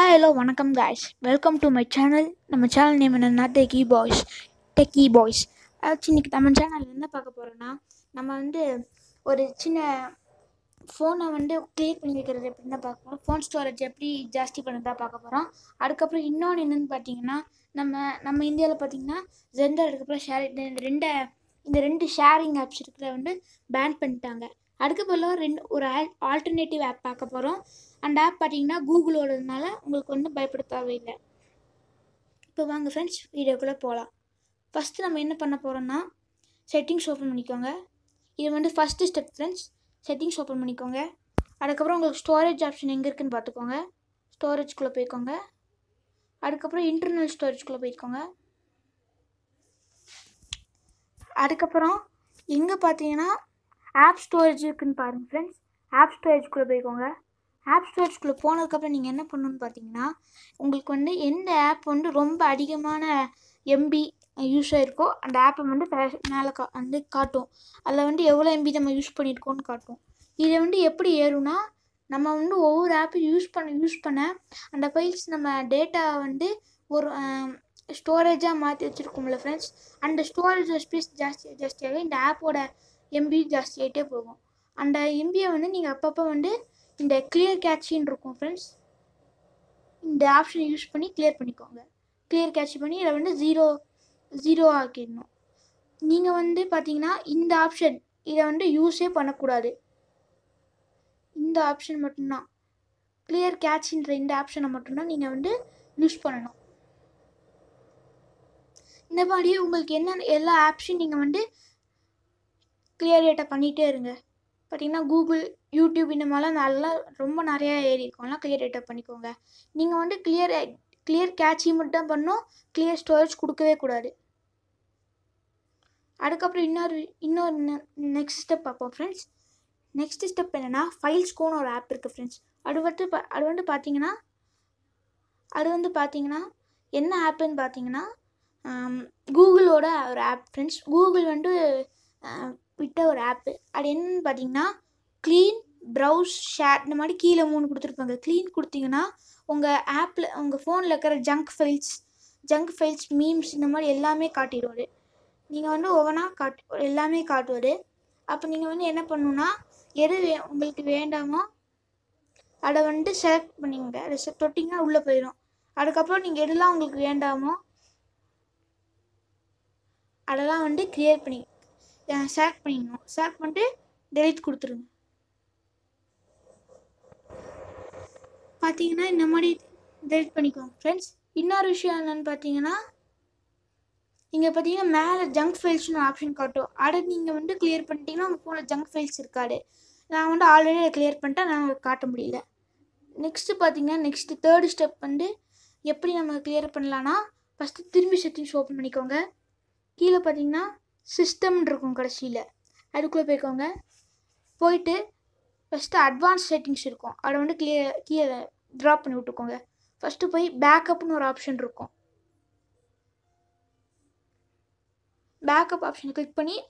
hi hello வணக்கம் guys welcome to my channel நம்ம channel name என்னன்னா டெக்கி பாய்ஸ் டெக்கி பாய்ஸ் அதாச்சும் இன்னைக்கு நம்ம சேனலில் என்ன பார்க்க போகிறோன்னா நம்ம வந்து ஒரு சின்ன ஃபோனை வந்து க்ளியர் பண்ணி வைக்கிறது எப்படின்னு தான் பார்க்க போகிறோம் ஃபோன் ஸ்டோரேஜ் எப்படி ஜாஸ்தி பண்ணுறதா பார்க்க போகிறோம் அதுக்கப்புறம் இன்னொன்று என்னென்னு பார்த்தீங்கன்னா நம்ம நம்ம இந்தியாவில் பார்த்தீங்கன்னா ஜெண்டர் அதுக்கப்புறம் ஷேர் இந்த ரெண்டை இந்த ரெண்டு ஷேரிங் ஆப்ஸ் இருக்கிறத வந்து பேன் பண்ணிட்டாங்க அதுக்கு பதிலாக ரெண்டு ஒரு ஆல்டர்னேட்டிவ் ஆப் பார்க்க போகிறோம் அந்த ஆப் பார்த்தீங்கன்னா கூகுளோடதுனால உங்களுக்கு வந்து பயப்பட தேவையில்லை இப்போ வாங்க ஃப்ரெண்ட்ஸ் வீடியோக்குள்ளே போகலாம் ஃபஸ்ட்டு நம்ம என்ன பண்ண போகிறோம்னா செட்டிங்ஸ் ஓப்பன் பண்ணிக்கோங்க இது வந்து first step friends settings open பண்ணிக்கோங்க அதுக்கப்புறம் உங்களுக்கு ஸ்டோரேஜ் ஆப்ஷன் எங்கே இருக்குன்னு பார்த்துக்கோங்க ஸ்டோரேஜ்குள்ளே போய்க்கோங்க அதுக்கப்புறம் இன்டர்னல் ஸ்டோரேஜ்குள்ளே போய்க்கோங்க அதுக்கப்புறம் எங்கே பார்த்தீங்கன்னா ஆப் ஸ்டோரேஜ் இருக்குன்னு பாருங்கள் ஃப்ரெண்ட்ஸ் ஆப் ஸ்டோரேஜ்குள்ளே போய்க்கோங்க ஆப் ஸ்டோரேஜ்குள்ளே போனதுக்கப்புறம் நீங்கள் என்ன பண்ணணும்னு பார்த்தீங்கன்னா உங்களுக்கு வந்து எந்த ஆப் வந்து ரொம்ப அதிகமான எம்பி யூஸ் ஆகிருக்கோ அந்த ஆப்பை வந்து மேலே கா வந்து காட்டும் அதில் வந்து எவ்வளோ எம்பி நம்ம யூஸ் பண்ணியிருக்கோன்னு காட்டும் இதை வந்து எப்படி ஏறும்னா நம்ம வந்து ஒவ்வொரு ஆப்பையும் யூஸ் பண்ண யூஸ் பண்ண அந்த ஃபைல்ஸ் நம்ம டேட்டா வந்து ஒரு ஸ்டோரேஜாக மாற்றி வச்சுருக்கோம்ல ஃப்ரெண்ட்ஸ் அந்த ஸ்டோரேஜ் ஸ்பேஸ் ஜாஸ்தி ஜாஸ்தியாக இந்த ஆப்போட எம்பி ஜாஸ்தி ஆகிட்டே போகும் அந்த எம்பியை வந்து நீங்கள் அப்பப்போ வந்து இந்த கிளியர் கேட்சின்னு இருக்கும் ஃப்ரெண்ட்ஸ் இந்த ஆப்ஷனை யூஸ் பண்ணி கிளியர் பண்ணிக்கோங்க கிளியர் கேட்ச் பண்ணி இதை வந்து ஜீரோ ஜீரோ ஆக்கிடணும் நீங்கள் வந்து பார்த்தீங்கன்னா இந்த ஆப்ஷன் இதை வந்து யூஸே பண்ணக்கூடாது இந்த ஆப்ஷன் மட்டும்தான் கிளியர் கேட்ச்ன்ற இந்த ஆப்ஷனை மட்டும்தான் நீங்கள் வந்து யூஸ் பண்ணணும் இந்த மாதிரி உங்களுக்கு என்ன எல்லா ஆப்ஷன் நீங்கள் வந்து கிளியர் டேட்டா பண்ணிகிட்டே இருங்க பார்த்தீங்கன்னா கூகுள் யூடியூப் இந்த மாதிரிலாம் நல்லா ரொம்ப நிறையா ஏறி இருக்கும்லாம் கிளியர் டேட்டா பண்ணிக்கோங்க நீங்கள் வந்து கிளியர் கிளியர் கேட்சி மட்டும் பண்ணணும் கிளியர் ஸ்டோரேஜ் கொடுக்கவே கூடாது அதுக்கப்புறம் இன்னொரு இன்னொரு நெக்ஸ்ட் ஸ்டெப் பார்ப்போம் ஃப்ரெண்ட்ஸ் நெக்ஸ்ட் ஸ்டெப் என்னென்னா ஃபைல்ஸ்கோன்னு ஒரு ஆப் இருக்குது ஃப்ரெண்ட்ஸ் அது வந்து பா அது வந்து பார்த்தீங்கன்னா அது வந்து பார்த்தீங்கன்னா என்ன ஆப்புன்னு பார்த்தீங்கன்னா கூகுளோட ஒரு ஆப் ஃப்ரெண்ட்ஸ் கூகுள் வந்து விட்ட ஒரு ஆப்பு அது என்னன்னு பார்த்தீங்கன்னா க்ளீன் ப்ரௌஸ் ஷேர் இந்த மாதிரி கீழே மூணு கொடுத்துருப்பாங்க க்ளீன் கொடுத்தீங்கன்னா உங்கள் ஆப்பில் உங்கள் ஃபோனில் இருக்கிற junk files junk files memes இந்த மாதிரி எல்லாமே காட்டிடுவார் நீங்கள் வந்து ஒவ்வொன்றா காட்டு எல்லாமே காட்டுவார் அப்போ நீங்கள் வந்து என்ன பண்ணணுன்னா எது வே உங்களுக்கு வேண்டாமோ அதை வந்து செலக்ட் பண்ணிங்க அதை தொட்டிங்கன்னா உள்ளே போயிடும் அதுக்கப்புறம் நீங்கள் எதெல்லாம் உங்களுக்கு வேண்டாமோ அதெல்லாம் வந்து க்ளியர் பண்ணி செலக்ட் பண்ணிக்கணும் செலக்ட் பண்ணிட்டு டெலிட் கொடுத்துருங்க பார்த்தீங்கன்னா இந்த மாதிரி டெலிட் பண்ணிக்கோங்க ஃப்ரெண்ட்ஸ் இன்னொரு விஷயம் என்னென்னு பார்த்தீங்கன்னா நீங்கள் பார்த்தீங்கன்னா மேலே ஜங்க் ஃபைல்ஸ்னு ஆப்ஷன் காட்டும் அதை நீங்கள் வந்து கிளியர் பண்ணிட்டீங்கன்னா உங்கள் ஃபோனில் ஜங்க் ஃபைல்ஸ் இருக்காது நான் வந்து ஆல்ரெடி அதை கிளியர் பண்ணிட்டேன் நான் உங்களுக்கு காட்ட முடியல நெக்ஸ்ட்டு பார்த்தீங்கன்னா நெக்ஸ்ட்டு தேர்டு ஸ்டெப் வந்து எப்படி நம்ம கிளியர் பண்ணலான்னா ஃபஸ்ட்டு திரும்பி செட்டிங்ஸ் ஓப்பன் பண்ணிக்கோங்க கீழே பார்த்தீங்கன்னா சிஸ்டம் இருக்கும் கடைசியில் அதுக்குள்ளே போய்க்கோங்க போயிட்டு ஃபஸ்ட்டு அட்வான்ஸ் செட்டிங்ஸ் இருக்கும் அதை வந்து கிளியர் கீழே ட்ராப் பண்ணி விட்டுக்கோங்க ஃபஸ்ட்டு போய் பேக்கப்னு ஒரு ஆப்ஷன் இருக்கும் பேக்கப் ஆப்ஷனை கிளிக் பண்ணி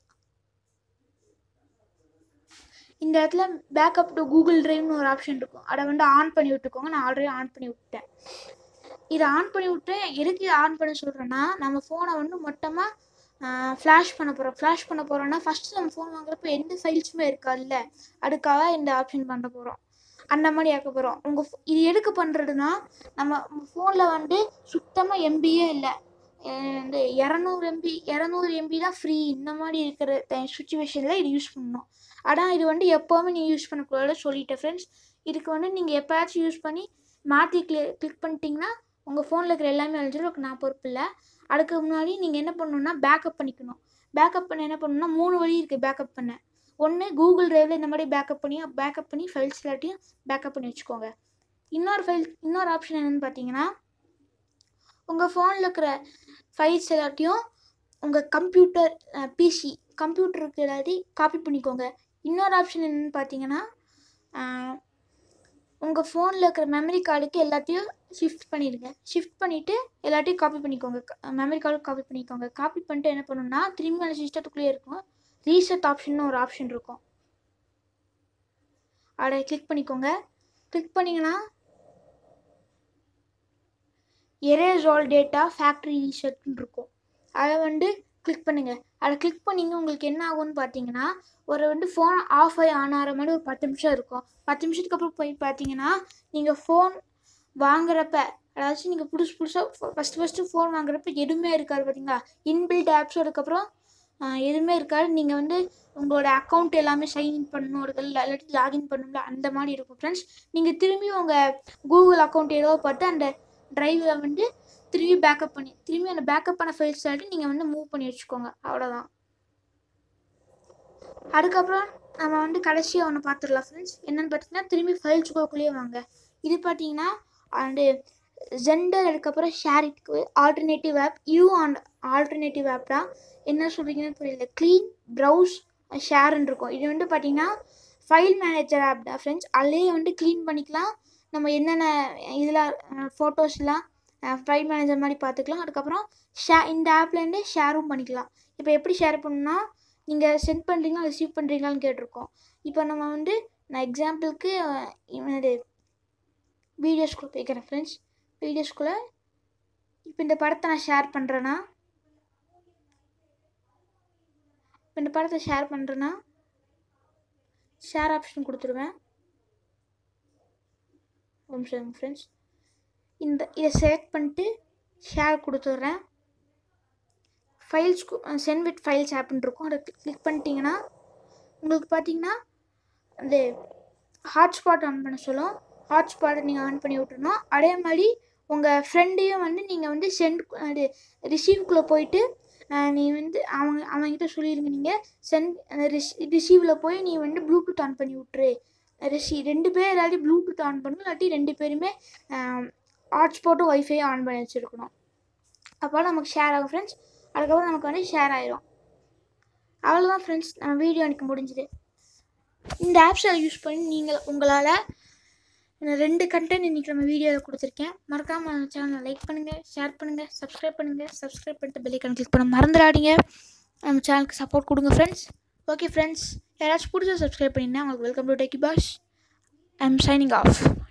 இந்த இடத்துல பேக்கப் டு கூகுள் ட்ரைவ்னு ஒரு ஆப்ஷன் இருக்கும் அதை வந்து ஆன் பண்ணி விட்டுக்கோங்க நான் ஆல்ரெடி ஆன் பண்ணி விட்டேன் இதை ஆன் பண்ணி விட்டு எதுக்கு இதை ஆன் பண்ண சொல்கிறேன்னா நம்ம ஃபோனை வந்து மொத்தமாக ஃப்ளாஷ் பண்ண போகிறோம் ஃப்ளாஷ் பண்ண போகிறோன்னா ஃபஸ்ட்டு நம்ம ஃபோன் வாங்குறப்ப எந்த ஃபைல்ஸுமே இருக்காதுல்ல அதுக்காக இந்த ஆப்ஷன் பண்ண போகிறோம் அந்த மாதிரி ஆக்க போகிறோம் உங்கள் இது எதுக்கு பண்ணுறதுனா நம்ம ஃபோனில் வந்து சுத்தமாக எம்பியே இல்லை இந்த இரநூறு எம்பி இரநூறு எம்பி தான் ஃப்ரீ இந்த மாதிரி இருக்கிற சுச்சுவேஷனில் இது யூஸ் பண்ணணும் ஆனால் இது வந்து எப்போவுமே நீங்கள் யூஸ் பண்ணக்கூடாது சொல்லிட்டேன் ஃப்ரெண்ட்ஸ் இதுக்கு வந்து நீங்கள் எப்போயாச்சும் யூஸ் பண்ணி மாற்றி கிளிக் கிளிக் பண்ணிட்டீங்கன்னா உங்கள் ஃபோனில் இருக்கிற எல்லாமே அழிஞ்சிடும் நான் பொறுப்பு இல்லை அதுக்கு முன்னாடி நீங்கள் என்ன பண்ணணுன்னா பேக்கப் பண்ணிக்கணும் பேக்கப் பண்ண என்ன பண்ணணும்னா மூணு வழி இருக்குது பேக்கப் பண்ண ஒன்று கூகுள் ட்ரைவில் இந்த மாதிரி பேக்கப் பண்ணி பேக்கப் பண்ணி ஃபைல்ஸ் எல்லாத்தையும் பேக்கப் பண்ணி வச்சுக்கோங்க இன்னொரு ஃபைல் இன்னொரு ஆப்ஷன் என்னென்னு பார்த்தீங்கன்னா உங்கள் ஃபோனில் இருக்கிற ஃபைல்ஸ் எல்லாத்தையும் உங்கள் கம்ப்யூட்டர் பிசி கம்ப்யூட்டருக்கு எல்லாத்தையும் காப்பி பண்ணிக்கோங்க இன்னொரு ஆப்ஷன் என்னென்னு பார்த்தீங்கன்னா உங்கள் ஃபோனில் இருக்கிற மெமரி கார்டுக்கு எல்லாத்தையும் ஷிஃப்ட் பண்ணிடுங்க ஷிஃப்ட் பண்ணிவிட்டு எல்லாத்தையும் காப்பி பண்ணிக்கோங்க மெமரி கார்டு காப்பி பண்ணிக்கோங்க காப்பி பண்ணிட்டு என்ன பண்ணணும்னா திரும்பி அந்த சிஸ்டத்துக்குள்ளேயே இருக்கும் ரீசெட் ஆப்ஷன் ஒரு ஆப்ஷன் இருக்கும் அதை கிளிக் பண்ணிக்கோங்க கிளிக் பண்ணிங்கன்னா எரேஸ் ஆல் டேட்டா ஃபேக்ட்ரி ரீசெட்னு இருக்கும் அதை வந்து கிளிக் பண்ணுங்கள் அதை கிளிக் பண்ணிங்க உங்களுக்கு என்ன ஆகும்னு பார்த்தீங்கன்னா ஒரு வந்து ஃபோன் ஆஃப் ஆகி ஆன் ஆகிற மாதிரி ஒரு பத்து நிமிஷம் இருக்கும் பத்து நிமிஷத்துக்கு அப்புறம் போய் பார்த்தீங்கன்னா நீங்கள் ஃபோன் வாங்குறப்ப அதாச்சும் நீங்கள் புதுசு புதுசாக ஃபஸ்ட்டு ஃபஸ்ட்டு ஃபோன் வாங்குறப்ப எதுவுமே இருக்காது பார்த்தீங்களா இன்பில்ட் ஆப்ஸும் அதுக்கப்புறம் ஆஹ், எதுவுமே இருக்காது நீங்கள் வந்து உங்களோட அக்கௌண்ட் எல்லாமே சைன்இன் பண்ணணும் ஒரு இல்லாட்டி லாகின் பண்ணணும்ல அந்த மாதிரி இருக்கும் ஃப்ரெண்ட்ஸ் நீங்கள் திரும்பி உங்கள் கூகுள் அக்கௌண்ட் ஏதோ பார்த்து அந்த டிரைவில் வந்து திரும்பி பேக்கப் பண்ணி திரும்பி அந்த பேக்கப் பண்ண ஃபைல்ஸ் ஆகிட்டு நீங்கள் வந்து மூவ் பண்ணி வச்சுக்கோங்க அவ்வளோதான் அதுக்கப்புறம் நம்ம வந்து கடைசியாக ஒன்று பார்த்துடலாம் ஃப்ரெண்ட்ஸ் என்னென்னு பார்த்தீங்கன்னா திரும்பி ஃபைல்ஸ்க்குள்ளேயே வாங்க இது பார்த்தீங்கன்னா அந்த ஜெண்டர் அதுக்கப்புறம் ஷேரிட்க்கு alternative app you and alternative app தான் என்ன சொல்கிறீங்கன்னு புரியல க்ளீன் ப்ரௌஸ் ஷேர்னு இருக்கும் இது வந்து பார்த்தீங்கன்னா ஃபைல் மேனேஜர் ஆப் தான் ஃப்ரெண்ட்ஸ் அதுலேயே வந்து க்ளீன் பண்ணிக்கலாம் நம்ம என்னென்ன இதில் ஃபோட்டோஸ்லாம் ஃபைல் மேனேஜர் மாதிரி பார்த்துக்கலாம் அதுக்கப்புறம் ஷே இந்த ஆப்லேருந்தே ஷேரும் பண்ணிக்கலாம் இப்போ எப்படி ஷேர் பண்ணணும்னா நீங்கள் சென்ட் பண்ணுறீங்களா ரிசீவ் பண்ணுறீங்களான்னு கேட்டிருக்கோம் இப்போ நம்ம வந்து நான் எக்ஸாம்பிளுக்கு என்னது வீடியோஸ்குள்ளே போய்க்கிறேன் ஃப்ரெண்ட்ஸ் வீடியோஸ்குள்ளே இப்போ இந்த படத்தை நான் ஷேர் பண்ணுறேன்னா இப்போ இந்த படத்தை ஷேர் பண்ணுறேன்னா ஷேர் ஆப்ஷன் கொடுத்துருவேன் ஒரு நிமிஷம் ஃப்ரெண்ட்ஸ் இந்த இதை செலக்ட் பண்ணிட்டு ஷேர் கொடுத்துட்றேன் ஃபைல்ஸ் சென்ட் வித் ஃபைல்ஸ் ஆப்னு இருக்கும் அதை கிளிக் பண்ணிட்டீங்கன்னா உங்களுக்கு பார்த்தீங்கன்னா அந்த ஹாட்ஸ்பாட் ஆன் பண்ண சொல்லும் ஹாட்ஸ்பாட்டை நீங்கள் ஆன் பண்ணி விட்டுறணும் அதே மாதிரி உங்கள் ஃப்ரெண்டையும் வந்து நீங்கள் வந்து சென்ட் அது ரிசீவ்குள்ளே போயிட்டு அஹ், நீ வந்து அவங்க அவங்ககிட்ட சொல்லிடுங்க நீங்கள் சென்ட் ரிசீவில் போய் நீ வந்து ப்ளூடூத் ஆன் பண்ணி விட்ரு ரிசி ரெண்டு பேர் இல்லாட்டி ப்ளூடூத் ஆன் பண்ணணும் இல்லாட்டி ரெண்டு பேருமே ஹாட்ஸ்பாட்டும் ஒய்ஃபையும் ஆன் பண்ணி வச்சுருக்கணும் அப்போ நமக்கு ஷேர் ஆகும் ஃப்ரெண்ட்ஸ் அதுக்கப்புறம் நமக்கு வந்து ஷேர் ஆயிரும் அவ்வளோதான் ஃப்ரெண்ட்ஸ் நம்ம வீடியோ எனக்கு முடிஞ்சுது இந்த ஆப்ஸை யூஸ் பண்ணி நீங்கள் உங்களால் ரெண்டு கண்டென்ட் இன்றைக்கி நம்ம வீடியோவில் கொடுத்துருக்கேன் மறக்காமல் நம்ம சேனலை லைக் பண்ணுங்கள் ஷேர் பண்ணுங்கள் சப்ஸ்கிரைப் பண்ணுங்கள் சப்ஸ்கிரைப் பண்ணிட்டு பெல்லைக்கான கிளிக் பண்ண மறந்துடாதீங்க நம்ம சேனலுக்கு சப்போர்ட் கொடுங்க ஃப்ரெண்ட்ஸ் ஓகே ஃப்ரெண்ட்ஸ் யாராச்சும் பிடிச்சா சப்ஸ்கிரைப் பண்ணிங்கன்னா உங்களுக்கு welcome to techie bash I am signing of